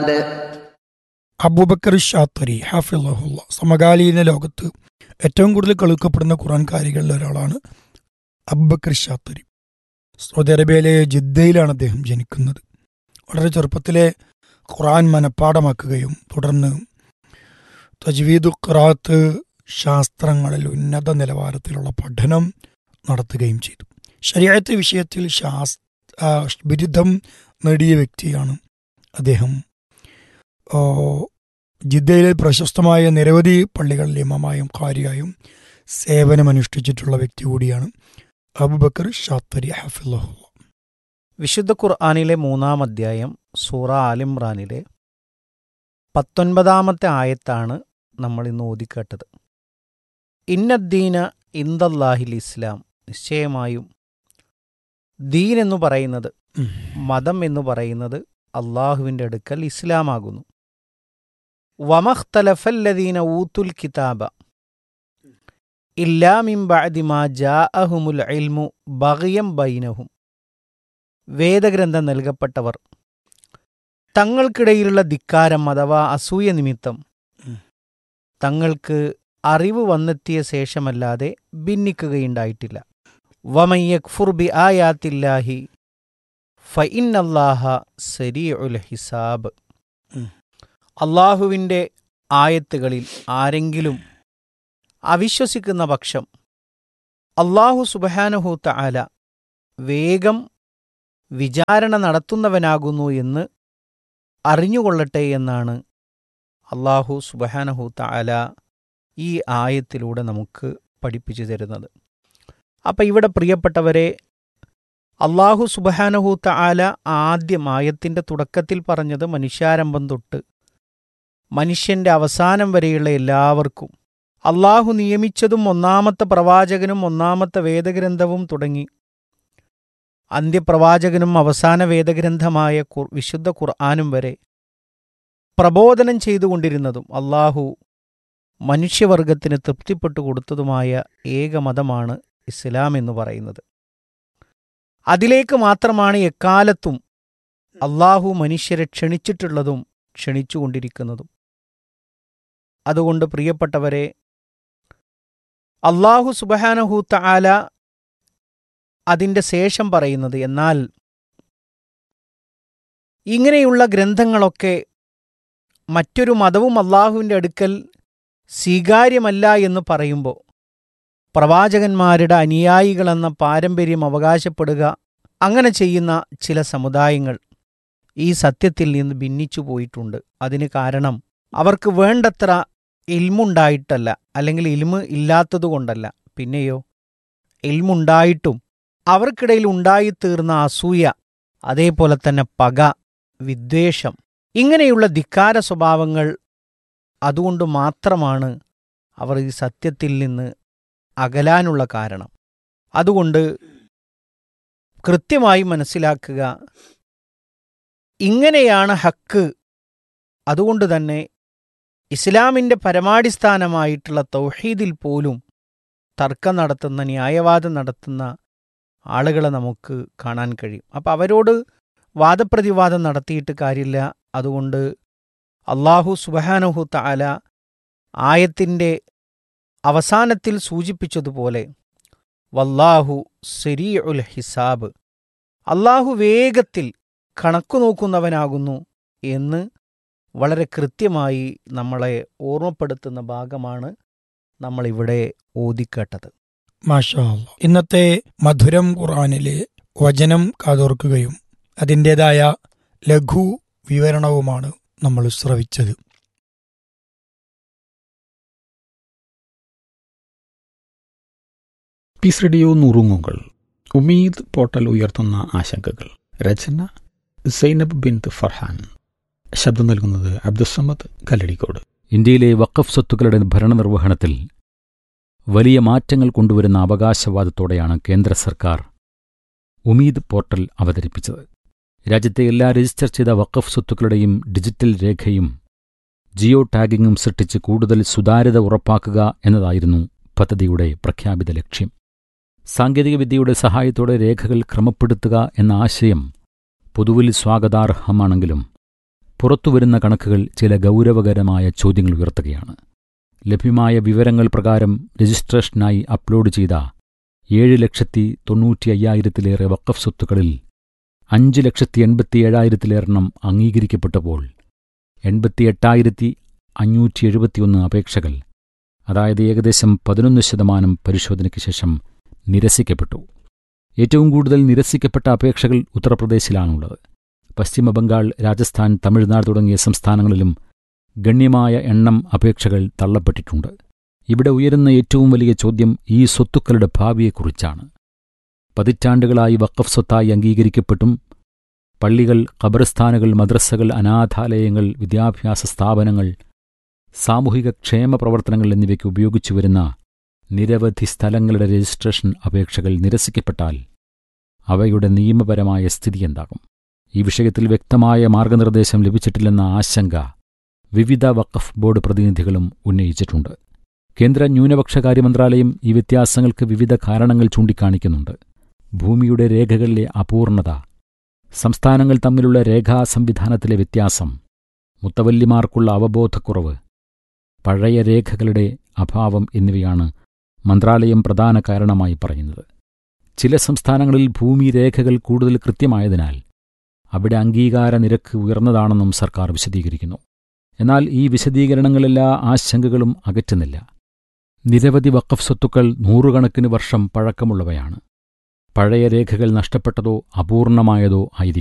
അബൂബക്കർ ഷാത്തരി ഹാഫിള്ളാഹുല്ല സമകാലീന ലോകത്ത് ഏറ്റവും കൂടുതൽ കളിക്കപ്പെടുന്ന ഖുറാൻകാരികളിൽ ഒരാളാണ് അബൂബക്കർ ഷാത്തരി സൗദി അറേബ്യയിലെ ജിദ്ദയിലാണ് അദ്ദേഹം ജനിക്കുന്നത് വളരെ ചെറുപ്പത്തിലെ ഖുറാൻ മനഃപ്പാടമാക്കുകയും തുടർന്ന് തജ്വീദു ഖുറാത്ത് ശാസ്ത്രങ്ങളിൽ ഉന്നത നിലവാരത്തിലുള്ള പഠനം നടത്തുകയും ചെയ്തു ശരിയായത്തെ വിഷയത്തിൽ ശാസ് ആ, ബിരുദം നേടിയ വ്യക്തിയാണ് അദ്ദേഹം ഓ, ജിദ്ദയിലെ പ്രശസ്തമായ നിരവധി പള്ളികളിൽ ഇമാമായും ഖാരിയായും സേവനമനുഷ്ഠിച്ചിട്ടുള്ള വ്യക്തി കൂടിയാണ് അബുബക്കർ ഷാത്തരി ഹഫിള്ളാഹുല്ല വിശുദ്ധ ഖുർആാനിലെ മൂന്നാം അധ്യായം സൂറ ആലിമ്രാനിലെ പത്തൊൻപതാമത്തെ ആയത്താണ് നമ്മൾ ഇന്ന് ഓതിക്കേട്ടത് ഇന്നദ്ദീന ഇന്ദല്ലാഹിൽ ഇസ്ലാം നിശ്ചയമായും ദീൻ എന്ന് പറയുന്നത് മതം എന്ന് പറയുന്നത് അള്ളാഹുവിൻ്റെ അടുക്കൽ ഇസ്ലാമാകുന്നു വമഖ്തലഫല്ലദീന ഊത്തുൽ കിതാബ ഇല്ലാമിൻ ബഅദി മാ ജാഅഹുമുൽ ഇൽമു ബഗയം ബൈനഹും വേദഗ്രന്ഥം നൽകപ്പെട്ടവർ തങ്ങൾക്കിടയിലുള്ള ധിക്കാരം അഥവാ അസൂയ നിമിത്തം ഉം. തങ്ങൾക്ക് അറിവ് വന്നെത്തിയ ശേഷമല്ലാതെ ഭിന്നിക്കുകയുണ്ടായിട്ടില്ല വമയ്യക്ഫുർ ബി ആയാത്തില്ലാഹി ഫഇന്നല്ലാഹ സരീഉൽ ഹിസാബ് ഉം. അള്ളാഹുവിൻ്റെ ആയത്തുകളിൽ ആരെങ്കിലും അവിശ്വസിക്കുന്ന പക്ഷം അള്ളാഹു സുബഹാനഹൂത്ത ആല വേഗം വിചാരണ നടത്തുന്നവനാകുന്നു എന്ന് അറിഞ്ഞുകൊള്ളട്ടെ എന്നാണ് അള്ളാഹു സുബഹാനഹൂത്ത ആല ഈ ആയത്തിലൂടെ നമുക്ക് പഠിപ്പിച്ചു തരുന്നത് അപ്പം ഇവിടെ പ്രിയപ്പെട്ടവരെ അള്ളാഹു സുബഹാനഹൂത്ത ആല ആദ്യം ആയത്തിൻ്റെ തുടക്കത്തിൽ പറഞ്ഞത് മനുഷ്യാരംഭം തൊട്ട് മനുഷ്യൻ്റെ അവസാനം വരെയുള്ള എല്ലാവർക്കും അള്ളാഹു നിയമിച്ചതും ഒന്നാമത്തെ പ്രവാചകനും ഒന്നാമത്തെ വേദഗ്രന്ഥവും തുടങ്ങി അന്ത്യപ്രവാചകനും അവസാന വേദഗ്രന്ഥമായ ഖുർ- വിശുദ്ധ ഖുർആാനും വരെ പ്രബോധനം ചെയ്തുകൊണ്ടിരുന്നതും അള്ളാഹു മനുഷ്യവർഗത്തിന് തൃപ്തിപ്പെട്ടു കൊടുത്തതുമായ ഏക മതമാണ് ഇസ്ലാം എന്ന് പറയുന്നത് അതിലേക്ക് മാത്രമാണ് എക്കാലത്തും അള്ളാഹു മനുഷ്യരെ ക്ഷണിച്ചിട്ടുള്ളതും ക്ഷണിച്ചുകൊണ്ടിരിക്കുന്നതും അതുകൊണ്ട് പ്രിയപ്പെട്ടവരെ അള്ളാഹു സുബഹാനഹൂത്ത ആല അതിൻ്റെ ശേഷം പറയുന്നത് എന്നാൽ ഇങ്ങനെയുള്ള ഗ്രന്ഥങ്ങളൊക്കെ മറ്റൊരു മതവും അള്ളാഹുവിൻ്റെ അടുക്കൽ സ്വീകാര്യമല്ല എന്ന് പറയുമ്പോൾ പ്രവാചകന്മാരുടെ അനുയായികളെന്ന പാരമ്പര്യം അവകാശപ്പെടുക അങ്ങനെ ചെയ്യുന്ന ചില സമുദായങ്ങൾ ഈ സത്യത്തിൽ നിന്ന് ഭിന്നിച്ചു പോയിട്ടുണ്ട് അതിന് കാരണം അവർക്ക് വേണ്ടത്ര ഇൽമുണ്ടായിട്ടല്ല അല്ലെങ്കിൽ ഇൽമ് ഇല്ലാത്തതുകൊണ്ടല്ല പിന്നെയോ ഇൽമുണ്ടായിട്ടും അവർക്കിടയിൽ ഉണ്ടായിത്തീർന്ന അസൂയ അതേപോലെ തന്നെ പക വിദ്വേഷം ഇങ്ങനെയുള്ള ധിക്കാര സ്വഭാവങ്ങൾ അതുകൊണ്ട് മാത്രമാണ് അവർ ഈ സത്യത്തിൽ നിന്ന് അകലാനുള്ള കാരണം അതുകൊണ്ട് കൃത്യമായി മനസ്സിലാക്കുക ഇങ്ങനെയാണ് ഹക്ക് അതുകൊണ്ട് തന്നെ ഇസ്ലാമിൻ്റെ പരമാടിസ്ഥാനമായിട്ടുള്ള തൗഹീദിൽ പോലും തർക്കം നടത്തുന്ന ന്യായവാദം നടത്തുന്ന ആളുകളെ നമുക്ക് കാണാൻ കഴിയും അപ്പം അവരോട് വാദപ്രതിവാദം നടത്തിയിട്ട് കാര്യമില്ല അതുകൊണ്ട് അള്ളാഹു സുബഹാനഹു തആല ആയത്തിൻ്റെ അവസാനത്തിൽ സൂചിപ്പിച്ചതുപോലെ വല്ലാഹു സെരീ ഉൽ ഹിസാബ് അള്ളാഹു വേഗത്തിൽ കണക്കു നോക്കുന്നവനാകുന്നു എന്ന് വളരെ കൃത്യമായി നമ്മളെ ഓർമ്മപ്പെടുത്തുന്ന ഭാഗമാണ് നമ്മളിവിടെ ഓതിക്കേട്ടത് മാഷാ അല്ലാ. ഇന്നത്തെ മധുരം ഖുർആനിലെ വചനം കാതോർക്കുകയും അതിൻ്റെതായ ലഘു വിവരണവുമാണ് നമ്മൾ ശ്രവിച്ചത് പീസ് റേഡിയോ നുറുങ്ങുകൾ ഉമീദ് പോർട്ടൽ ഉയർത്തുന്ന ആശങ്കകൾ രചന സൈനബ് ബിന്ത് ഫർഹാൻ ശബ്ദം നൽകുന്നത് അബ്ദുസമ്മദ് കല്ലടിക്കോട് ഇന്ത്യയിലെ വഖഫ് സ്വത്തുക്കളുടെ ഭരണനിർവഹണത്തിൽ വലിയ മാറ്റങ്ങൾ കൊണ്ടുവരുന്ന അവകാശവാദത്തോടെയാണ് കേന്ദ്ര സർക്കാർ ഉമീദ് പോർട്ടൽ അവതരിപ്പിച്ചത് രാജ്യത്തെ എല്ലാ രജിസ്റ്റർ ചെയ്ത വഖഫ് സ്വത്തുക്കളുടെയും ഡിജിറ്റൽ രേഖയും ജിയോ ടാഗിങ്ങും സൃഷ്ടിച്ച് കൂടുതൽ സുതാര്യത ഉറപ്പാക്കുക എന്നതായിരുന്നു പദ്ധതിയുടെ പ്രഖ്യാപിത ലക്ഷ്യം സാങ്കേതികവിദ്യയുടെ സഹായത്തോടെ രേഖകൾ ക്രമപ്പെടുത്തുക എന്ന ആശയം പൊതുവിൽ സ്വാഗതാർഹമാണെങ്കിലും പുറത്തുവരുന്ന കണക്കുകൾ ചില ഗൗരവകരമായ ചോദ്യങ്ങൾ ഉയർത്തുകയാണ് ലഭ്യമായ വിവരങ്ങൾ പ്രകാരം രജിസ്ട്രേഷനായി അപ്ലോഡ് ചെയ്ത ഏഴ് ലക്ഷത്തി തൊണ്ണൂറ്റി അയ്യായിരത്തിലേറെ വക്കഫ് സ്വത്തുക്കളിൽ അഞ്ച് ലക്ഷത്തി എൺപത്തി ഏഴായിരത്തിലേറെണ്ണം അംഗീകരിക്കപ്പെട്ടപ്പോൾ എൺപത്തി എട്ടായിരത്തി അഞ്ഞൂറ്റി എഴുപത്തിയൊന്ന് അപേക്ഷകൾ അതായത് ഏകദേശം പതിനൊന്ന് ശതമാനം പരിശോധനയ്ക്ക് ശേഷം നിരസിക്കപ്പെട്ടു ഏറ്റവും കൂടുതൽ നിരസിക്കപ്പെട്ട അപേക്ഷകൾ ഉത്തർപ്രദേശിലാണുള്ളത് പശ്ചിമബംഗാൾ രാജസ്ഥാൻ തമിഴ്നാട് തുടങ്ങിയ സംസ്ഥാനങ്ങളിലും ഗണ്യമായ എണ്ണം അപേക്ഷകൾ തള്ളപ്പെട്ടിട്ടുണ്ട് ഇവിടെ ഉയരുന്ന ഏറ്റവും വലിയ ചോദ്യം ഈ സ്വത്തുക്കളുടെ ഭാവിയെക്കുറിച്ചാണ് പതിറ്റാണ്ടുകളായി വഖഫ് സ്വത്തായി അംഗീകരിക്കപ്പെട്ടും പള്ളികൾ ഖബർസ്ഥാനുകൾ മദ്രസകൾ അനാഥാലയങ്ങൾ വിദ്യാഭ്യാസ സ്ഥാപനങ്ങൾ സാമൂഹിക ക്ഷേമ പ്രവർത്തനങ്ങൾ എന്നിവയ്ക്ക് ഉപയോഗിച്ചു വരുന്ന നിരവധി സ്ഥലങ്ങളുടെ രജിസ്ട്രേഷൻ അപേക്ഷകൾ നിരസിക്കപ്പെട്ടാൽ അവയുടെ നിയമപരമായ സ്ഥിതി എന്താകും ഈ വിഷയത്തിൽ വ്യക്തമായ മാർഗനിർദ്ദേശം ലഭിച്ചിട്ടില്ലെന്ന ആശങ്ക വിവിധ വഖഫ് ബോർഡ് പ്രതിനിധികളും ഉന്നയിച്ചിട്ടുണ്ട് കേന്ദ്ര ന്യൂനപക്ഷകാര്യ മന്ത്രാലയം ഈ വ്യത്യാസങ്ങൾക്ക് വിവിധ കാരണങ്ങൾ ചൂണ്ടിക്കാണിക്കുന്നുണ്ട് ഭൂമിയുടെ രേഖകളിലെ അപൂർണത സംസ്ഥാനങ്ങൾ തമ്മിലുള്ള രേഖാ സംവിധാനത്തിലെ വ്യത്യാസം മുത്തവല്ലിമാർക്കുള്ള അവബോധക്കുറവ് പഴയ രേഖകളുടെ അഭാവം എന്നിവയാണ് മന്ത്രാലയം പ്രധാന കാരണമായി പറയുന്നത് ചില സംസ്ഥാനങ്ങളിൽ ഭൂമി രേഖകൾ കൂടുതൽ കൃത്യമായതിനാൽ അവിടെ അംഗീകാര നിരക്ക് ഉയർന്നതാണെന്നും സർക്കാർ വിശദീകരിക്കുന്നു എന്നാൽ ഈ വിശദീകരണങ്ങളെല്ലാ ആശങ്കകളും അകറ്റുന്നില്ല നിരവധി വഖഫ് സ്വത്തുക്കൾ നൂറുകണക്കിന് വർഷം പഴക്കമുള്ളവയാണ് പഴയ രേഖകൾ നഷ്ടപ്പെട്ടതോ അപൂർണമായതോ ആയിരിക്കും